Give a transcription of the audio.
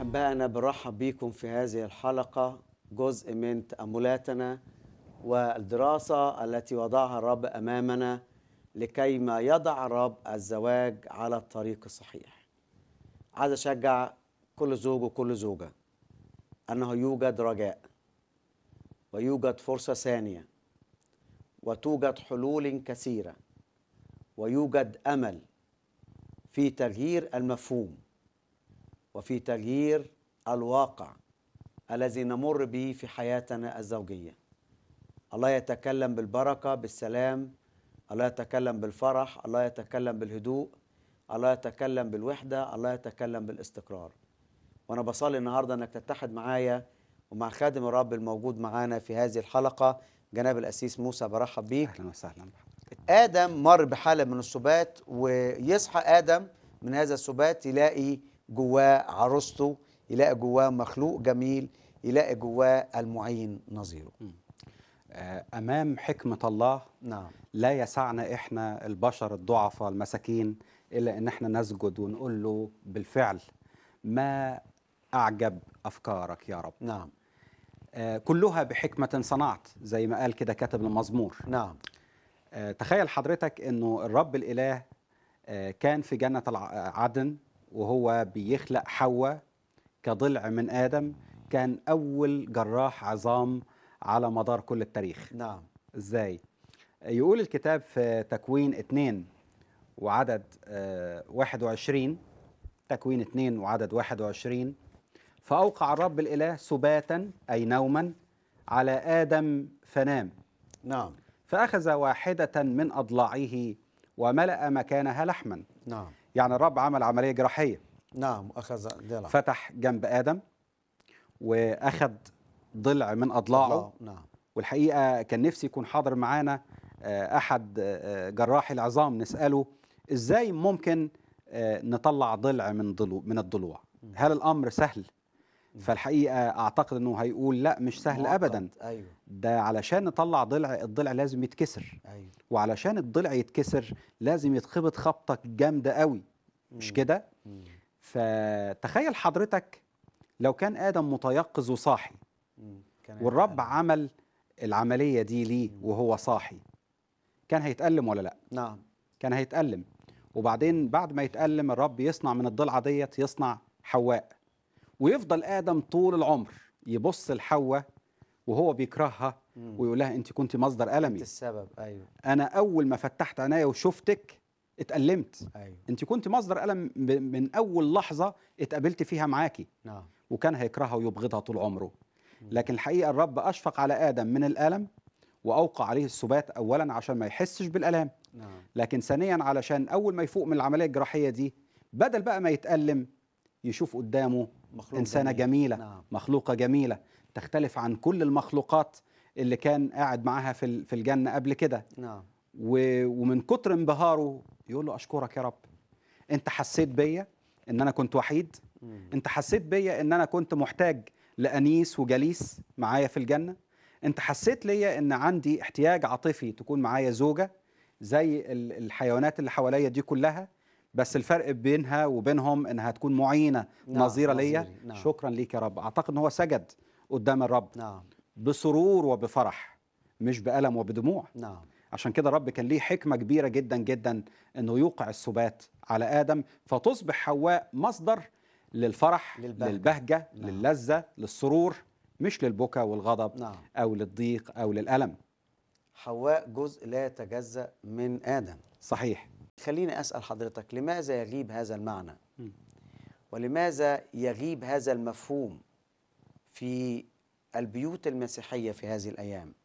أحبائنا برحب بكم في هذه الحلقة جزء من تأملاتنا والدراسة التي وضعها الرب أمامنا لكي ما يضع الرب الزواج على الطريق الصحيح عايز أشجع كل زوج وكل زوجة أنه يوجد رجاء ويوجد فرصة ثانية وتوجد حلول كثيرة ويوجد أمل في تغيير المفهوم وفي تغيير الواقع الذي نمر به في حياتنا الزوجيه الله يتكلم بالبركه بالسلام الله يتكلم بالفرح الله يتكلم بالهدوء الله يتكلم بالوحده الله يتكلم بالاستقرار وانا بصلي النهارده انك تتحد معايا ومع خادم الرب الموجود معانا في هذه الحلقه جناب الاسيس موسى برحب بيك اهلا وسهلا بحضرتك ادم مر بحاله من السبات ويصحى ادم من هذا السبات يلاقي جواه عروسته يلاقي جواه مخلوق جميل يلاقي جواه المعين نظيره آه، امام حكمه الله نعم لا يسعنا احنا البشر الضعفاء المساكين الا ان احنا نسجد ونقول له بالفعل ما اعجب افكارك يا رب نعم آه، كلها بحكمه صنعت زي ما قال كده كاتب المزمور نعم آه، تخيل حضرتك انه الرب الاله آه، كان في جنه الع- عدن وهو بيخلق حواء كضلع من ادم كان اول جراح عظام على مدار كل التاريخ نعم ازاي يقول الكتاب في تكوين اتنين وعدد آه، 21 تكوين اتنين وعدد 21 فأوقع الرب الإله سباتا أي نوما على آدم فنام نعم فأخذ واحدة من أضلاعه وملأ مكانها لحما نعم يعني الرب عمل عملية جراحية نعم اخذ ضلع فتح جنب آدم وأخذ ضلع من أضلاعه نعم والحقيقه كان نفسي يكون حاضر معانا آه، احد آه، جراحي العظام نساله ازاي ممكن آه، نطلع ضلع من ضلو من الضلوع هل الامر سهل فالحقيقه اعتقد انه هيقول لا مش سهل معقد. ابدا ايوه ده علشان نطلع ضلع الضلع لازم يتكسر ايوه وعلشان الضلع يتكسر لازم يتخبط خبطه جامده قوي مش كده مم. فتخيل حضرتك لو كان ادم متيقظ وصاحي مم. كان والرب يتألم. عمل العملية دي ليه وهو صاحي كان هيتألم ولا لا نعم كان هيتألم وبعدين بعد ما يتألم الرب يصنع من الضلعة ديت يصنع حواء ويفضل آدم طول العمر يبص لحواء وهو بيكرهها مم. ويقول لها انت كنت مصدر انت ألمي السبب ايوه انا اول ما فتحت عينيا وشفتك اتألمت ايوه انت كنت مصدر ألم ب- من اول لحظة اتقابلت فيها معاكي نعم وكان هيكرهها ويبغضها طول عمره لكن الحقيقه الرب اشفق على ادم من الالم واوقع عليه السبات اولا عشان ما يحسش بالالام نعم لكن ثانيا علشان اول ما يفوق من العمليه الجراحيه دي بدل بقى ما يتالم يشوف قدامه مخلوق انسانه جميل. جميله نعم. مخلوقه جميله تختلف عن كل المخلوقات اللي كان قاعد معاها في ال- في الجنه قبل كده نعم و- ومن كتر انبهاره يقول له اشكرك يا رب انت حسيت بيا ان انا كنت وحيد مم. انت حسيت بيا ان انا كنت محتاج لانيس وجليس معايا في الجنه انت حسيت ليا ان عندي احتياج عاطفي تكون معايا زوجه زي ال- الحيوانات اللي حواليا دي كلها بس الفرق بينها وبينهم انها تكون معينه نعم، نظيره ليا نظيري، نعم. شكرا ليك يا رب اعتقد ان هو سجد قدام الرب نعم بسرور وبفرح مش بألم وبدموع نعم عشان كده الرب كان ليه حكمة كبيرة جدا جدا انه يوقع السبات على آدم فتصبح حواء مصدر للفرح للبهجة. للبهجة نعم. للذة للسرور مش للبكا والغضب نعم أو للضيق أو للألم حواء جزء لا يتجزأ من آدم صحيح خليني أسأل حضرتك لماذا يغيب هذا المعنى مم. ولماذا يغيب هذا المفهوم في البيوت المسيحية في هذه الأيام